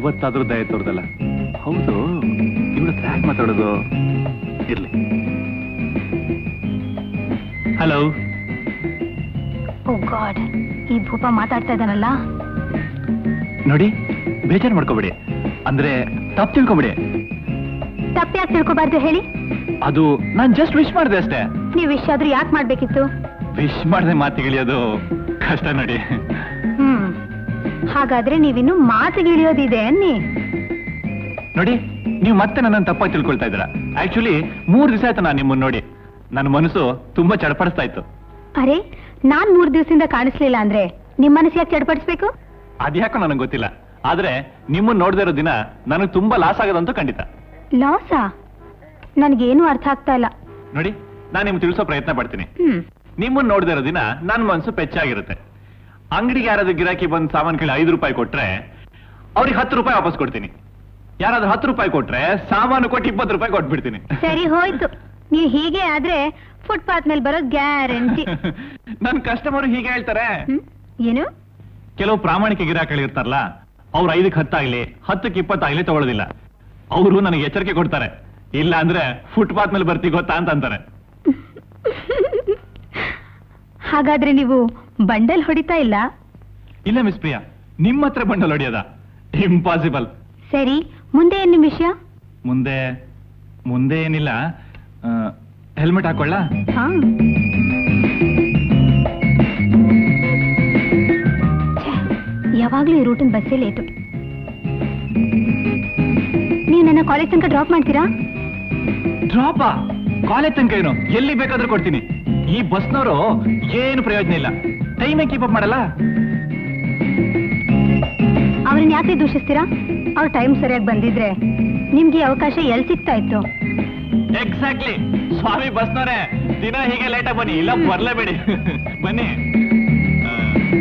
ಇವತ್ತಾದ್ರೂ ದಯ ತೋರ್ದಲ್ಲ ಹೌದು ಇವ್ರ ಹ್ಯಾಕ್ ಮಾತಾಡೋದು ಇರ್ಲಿ ಹಲೋ ಓ ಗಾಡ್ ಈ ಭೂಪ ಮಾತಾಡ್ತಾ ಇದ್ದಾನಲ್ಲ ನೋಡಿ ಬೇಜಾರು ಮಾಡ್ಕೋಬೇಡಿ ಅಂದ್ರೆ ತಪ್ಪು ತಿಳ್ಕೊಬೇಡಿ ತಪ್ಪ್ಯಾಕೆ ತಿಳ್ಕೊಬಾರ್ದು ಹೇಳಿ ಅದು ನಾನ್ ಜಸ್ಟ್ ವಿಶ್ ಮಾಡಿದೆ ಅಷ್ಟೇ ನೀವು ವಿಷ್ ಆದ್ರೂ ಯಾಕೆ ಮಾಡ್ಬೇಕಿತ್ತು ವಿಶ್ ಮಾಡದೆ ಮಾತಿಗಿಳಿಯೋದು ಕಷ್ಟ ನೋಡಿ ಹ್ಮ್ ಹಾಗಾದ್ರೆ ನೀವಿನ್ನು ಮಾತಿಗಿಳಿಯೋದಿದೆ ಅನ್ನಿ ನೋಡಿ ನೀವು ಮತ್ತೆ ನನ್ನನ್ನು ತಪ್ಪಾಗಿ ತಿಳ್ಕೊಳ್ತಾ ಇದ್ದೀರಾ ಆಕ್ಚುಲಿ ಮೂರ್ ದಿವಸ ಆಯ್ತು ನಾನು ನಿಮ್ಮನ್ನ ನೋಡಿ ನನ್ನ ಮನಸ್ಸು ತುಂಬಾ ಚಡಪಡಿಸ್ತಾ ಇತ್ತು ಅರೆ ನಾನ್ ಮೂರ್ ದಿವಸದಿಂದ ಕಾಣಿಸ್ಲಿಲ್ಲ ಅಂದ್ರೆ ನಿಮ್ ಮನಸ್ಸು ಯಾಕೆ ಚಡ್ಪಡಿಸ್ಬೇಕು ಅದ್ಯಾಕೋ ನನಗೆ ಗೊತ್ತಿಲ್ಲ ಆದ್ರೆ ನಿಮ್ಮನ್ನ ನೋಡದೇ ಇರೋ ದಿನ ನನಗೆ ತುಂಬಾ ಲಾಸ್ ಆಗೋದಂತೂ ಖಂಡಿತ ಲಾಸಾ ನನ್ಗೇನು ಅರ್ಥ ಆಗ್ತಾ ಇಲ್ಲ ನೋಡಿ ನಾನು ನಿಮ್ಗೆ ತಿಳಿಸೋ ಪ್ರಯತ್ನ ಪಡ್ತೀನಿ ಹ್ಮ್ ನಿಮ್ಮನ್ನ ನೋಡದೇ ಇರೋ ದಿನ ನನ್ನ ಮನಸ್ಸು ಪೆಚ್ಚಾಗಿರುತ್ತೆ ಅಂಗಡಿಗೆ ಯಾರಾದ್ರೂ ಗಿರಾಕಿ ಬಂದು ಸಾಮಾನು ಕೇಳಿ ಐದು ರೂಪಾಯಿ ಕೊಟ್ರೆ ಅವ್ರಿಗೆ ಹತ್ತು ರೂಪಾಯಿ ವಾಪಸ್ ಕೊಡ್ತೀನಿ ಯಾರಾದ್ರೂ ಹತ್ತು ರೂಪಾಯಿ ಕೊಟ್ರೆ ಸಾಮಾನು ಕೊಟ್ಟು ಇಪ್ಪತ್ತು ರೂಪಾಯಿ ಕೊಟ್ಬಿಡ್ತೀನಿ ಸರಿ ಹೋಯ್ತು ನೀವ್ ಹೀಗೆ ಆದ್ರೆ ಫುಟ್ಪಾತ್ ಮೇಲೆ ಬರೋದ್ ಗ್ಯಾರಂಟಿ ನನ್ ಕಸ್ಟಮರ್ ಹೀಗೆ ಹೇಳ್ತಾರೆ ಹ್ಮ್ ಏನು ಕೆಲವು ಪ್ರಾಮಾಣಿಕ ಗಿರಾಕಿಗಳಿರ್ತಾರಲ್ಲ ಅವ್ರು ಐದಕ್ಕೆ ಹತ್ತಾಗ್ಲಿ ಹತ್ತಕ್ಕೆ ಇಪ್ಪತ್ತಾಗ್ಲಿ ತಗೊಳ್ಳೋದಿಲ್ಲ ಅವರು ನನಗೆ ಎಚ್ಚರಿಕೆ ಕೊಡ್ತಾರೆ ಇಲ್ಲ ಅಂದ್ರೆ ಫುಟ್ಪಾತ್ ಮೇಲೆ ಬರ್ತಿ ಗೊತ್ತಾ ಅಂತ ಅಂತಾರೆ ಹಾಗಾದ್ರೆ ನೀವು ಬಂಡಲ್ ಹೊಡಿತಾ ಇಲ್ಲ ಇಲ್ಲ ಮಿಸ್ ಪ್ರಿಯಾ ನಿಮ್ಮ ಹತ್ರ ಬಂಡಲ್ ಹೊಡಿಯೋದ ಇಂಪಾಸಿಬಲ್ ಸರಿ ಮುಂದೆ ಏನ್ ನಿಮ್ ವಿಷಯ ಮುಂದೆ ಮುಂದೆ ಏನಿಲ್ಲ ಹೆಲ್ಮೆಟ್ ಹಾಕೊಳ್ಳ ಹಾ ಛೆ, ಯಾವಾಗ್ಲೂ ಈ ರೂಟಿನ ಬಸ್ಸೇ ಲೇಟು ನೀವು ನನ್ನ ಕಾಲೇಜ್ ತನಕ ಡ್ರಾಪ್ ಮಾಡ್ತೀರಾ ಡ್ರಾಪಾ ಕಾಲೇಜ್ ತನಕ ಏನು ಎಲ್ಲಿ ಬೇಕಾದ್ರೂ ಕೊಡ್ತೀನಿ ಈ ಬಸ್ನವರು ಏನು ಪ್ರಯೋಜನ ಇಲ್ಲ ಟೈಮೇ ಕೀಪ್ ಅಪ್ ಮಾಡಲ್ಲ ಅವ್ರನ್ನ ಯಾಕೆ ದೂಷಿಸ್ತೀರಾ ಅವ್ರ ಟೈಮ್ ಸರಿಯಾಗಿ ಬಂದಿದ್ರೆ ನಿಮ್ಗೆ ಈ ಅವಕಾಶ ಎಲ್ಲಿ ಸಿಗ್ತಾ ಇತ್ತು ಎಕ್ಸಾಕ್ಟ್ಲಿ ಸ್ವಾಮಿ ಬಸ್ನವರೇ ದಿನ ಹೀಗೆ ಲೇಟಾಗಿ ಬನ್ನಿ ಇಲ್ಲ ಬರ್ಲೇಬೇಡಿ ಬನ್ನಿ ಆ,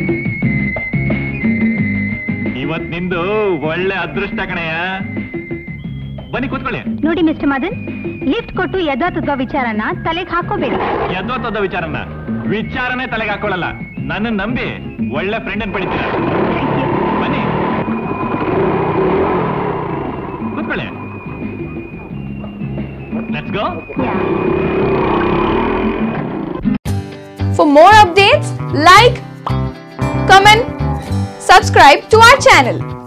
ಇವತ್ ನಿಂದು ಒಳ್ಳೆ ಅದೃಷ್ಟ ಕಣಯ್ಯ ಬನ್ನಿ ಕೂತ್ಕೊಳ್ಳಿ ನೋಡಿ ಮಿಸ್ಟರ್ ಮದನ್ ಲಿಫ್ಟ್ ಕೊಟ್ಟು ಯಥಾತತ್ವ ವಿಚಾರನ ತಲೆಗೆ ಹಾಕೋಬೇಡಿ ಯದ್ವತ್ತದ ವಿಚಾರನ ವಿಚಾರನೇ ತಲೆಗೆ ಹಾಕೊಳ್ಳಲ್ಲ ನನ್ನ ನಂಬಿ ಒಳ್ಳೆ ಫ್ರೆಂಡ್ ಅನ್ ಪಡಿತೀರ Thank you. ಬನ್ನಿ ಕೂತ್ಕೊಳ್ಳಿ let's go Yeah. For more updates, like, comment, subscribe to our channel.